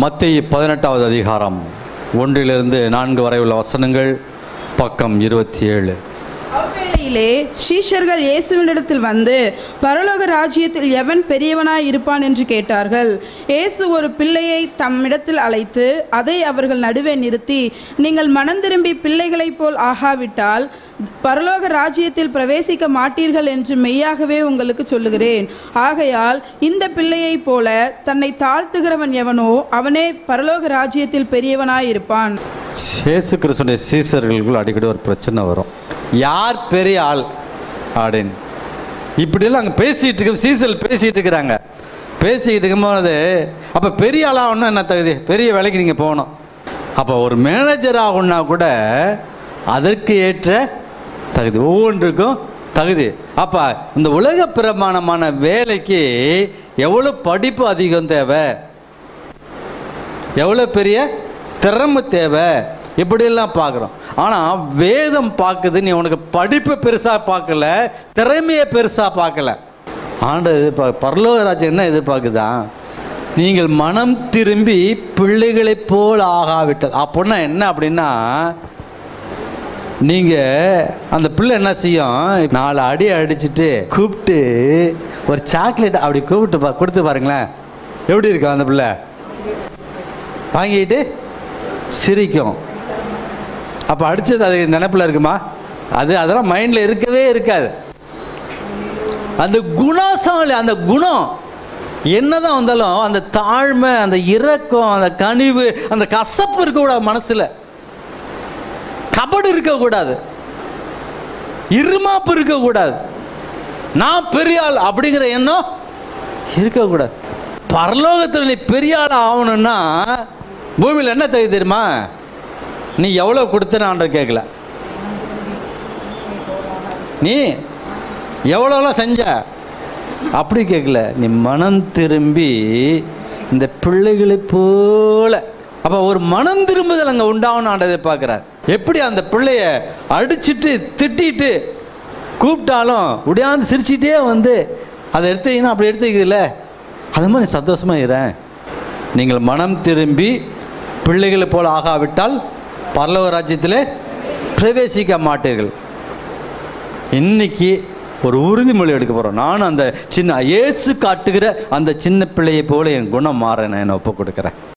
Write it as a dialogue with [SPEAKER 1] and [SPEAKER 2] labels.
[SPEAKER 1] மத்திய பதினெட்டாவது அதிகாரம் ஒன்றிலிருந்து நான்கு வரை உள்ள வசனங்கள் பக்கம் இருபத்தி ஏழு
[SPEAKER 2] அவ்வேளையிலே சீஷர்கள் இயேசுவினிடத்தில் வந்து பரலோக ராஜ்யத்தில் எவன் பெரியவனாய் இருப்பான் என்று கேட்டார்கள் இயேசு ஒரு பிள்ளையை தம்மிடத்தில் அழைத்து அதை அவர்கள் நடுவே நிறுத்தி நீங்கள் மனம் திரும்பி பிள்ளைகளைப் போல் ஆகாவிட்டால் பரலோக ராஜ்யத்தில் பிரவேசிக்க மாட்டீர்கள் என்று மெய்யாகவே உங்களுக்கு சொல்லுகிறேன் ஆகையால் இந்த பிள்ளையைப் போல தன்னை தாழ்த்துகிறவன் எவனோ அவனே பரலோக ராஜ்யத்தில் பெரியவனாய் இருப்பான்
[SPEAKER 1] இயேசு கிறிஸ்துடைய சீசர்களுக்குள் அடிக்கடி ஒரு பிரச்சனை வரும் யார் பெரிய ஆள் அப்படின்னு இப்படியெல்லாம் அங்கே பேசிகிட்டு இருக்க சீசல் பேசிகிட்டு இருக்கிறாங்க பேசிக்கிட்டு இருக்கும்போது அப்போ பெரிய ஆளாகணும்னா என்ன தகுதி பெரிய வேலைக்கு நீங்கள் போகணும் அப்போ ஒரு மேனேஜர் ஆகணும்னா கூட அதற்கு ஏற்ற தகுதி ஒவ்வொன்றுக்கும் தகுதி அப்போ இந்த உலக பிரமாணமான வேலைக்கு எவ்வளோ படிப்பு அதிகம் தேவை எவ்வளோ பெரிய திறமை தேவை இப்படியெல்லாம் பார்க்குறோம் ஆனால் வேதம் பார்க்குது நீ உனக்கு படிப்பை பெருசாக பார்க்கல திறமையை பெருசாக பார்க்கல ஆண்டு எதிர்பார்க்க பரலோக ராஜ்யம் என்ன எதிர்பார்க்குதா நீங்கள் மனம் திரும்பி பிள்ளைகளைப் போல் ஆகாவிட்டது அப்படின்னா என்ன அப்படின்னா நீங்கள் அந்த பிள்ளை என்ன செய்யும் நாலு அடி அடிச்சுட்டு கூப்பிட்டு ஒரு சாக்லேட் அப்படி கூப்பிட்டு பா கொடுத்து பாருங்களேன் எப்படி இருக்கும் அந்த பிள்ளை வாங்கிட்டு சிரிக்கும் அப்போ அடித்தது அது நினப்பில் இருக்குமா அது அதெல்லாம் மைண்டில் இருக்கவே இருக்காது அந்த குணசாலி அந்த குணம் என்னதான் வந்தாலும் அந்த தாழ்மை அந்த இரக்கம் அந்த கனிவு அந்த கசப்பு இருக்கக்கூடாது மனசில் கபடு இருக்கக்கூடாது இருமாப்பு இருக்கக்கூடாது நான் பெரிய ஆள் அப்படிங்கிற எண்ணம் இருக்கக்கூடாது பரலோகத்தில் நீ பெரிய ஆள் ஆகணும்னா பூமியில் என்ன தகுதி தெரியுமா நீ எவ்வளோ கொடுத்தன ஆண்டர் கேட்கல நீ எவ்வளோலாம் செஞ்ச அப்படி கேட்கல நீ மனம் திரும்பி இந்த பிள்ளைகளைப் போல அப்போ ஒரு மனம் திரும்புதல் அங்கே உண்டாகணும் ஆண்டதை பார்க்குறார் எப்படி அந்த பிள்ளைய அடிச்சிட்டு திட்டிட்டு கூப்பிட்டாலும் உடையாந்து சிரிச்சிட்டே வந்து அதை எடுத்தீங்கன்னா அப்படி எடுத்துக்குதுல்ல அது மாதிரி சந்தோஷமாக இரேன் நீங்கள் மனம் திரும்பி பிள்ளைகளைப் போல ஆகாவிட்டால் பரலோக ராஜ்யத்தில் பிரவேசிக்க மாட்டீர்கள் இன்னைக்கு ஒரு உறுதிமொழி எடுக்க போகிறோம் நானும் அந்த சின்ன இயேசு காட்டுகிற அந்த சின்ன பிள்ளையை போல என் குணம் மாற நான் ஒப்பு கொடுக்குறேன்